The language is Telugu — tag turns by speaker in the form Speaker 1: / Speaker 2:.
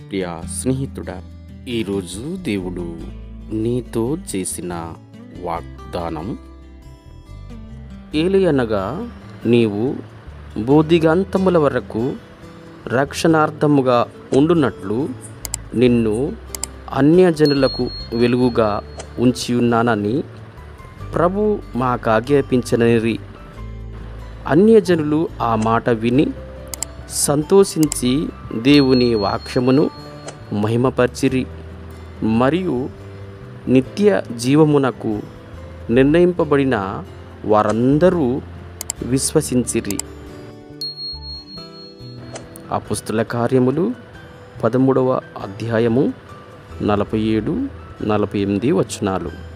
Speaker 1: ప్రియ స్నేహితుడా ఈరోజు దేవుడు నీతో చేసిన వాగ్దానం ఏలియనగా నీవు బోధిగాంతముల వరకు రక్షణార్థముగా ఉండునట్లు నిన్ను అన్యజనులకు వెలుగుగా ఉంచి ఉన్నానని ప్రభు మాకాజ్ఞాపించనిరి అన్యజనులు ఆ మాట విని సంతోషించి దేవుని వాక్యమును మహిమపరిచిరి మరియు నిత్య జీవమునకు నిర్ణయింపబడిన వారందరూ విశ్వసించిరి అపుస్తుల కార్యములు పదమూడవ అధ్యాయము నలభై ఏడు నలభై ఎనిమిది వచనాలు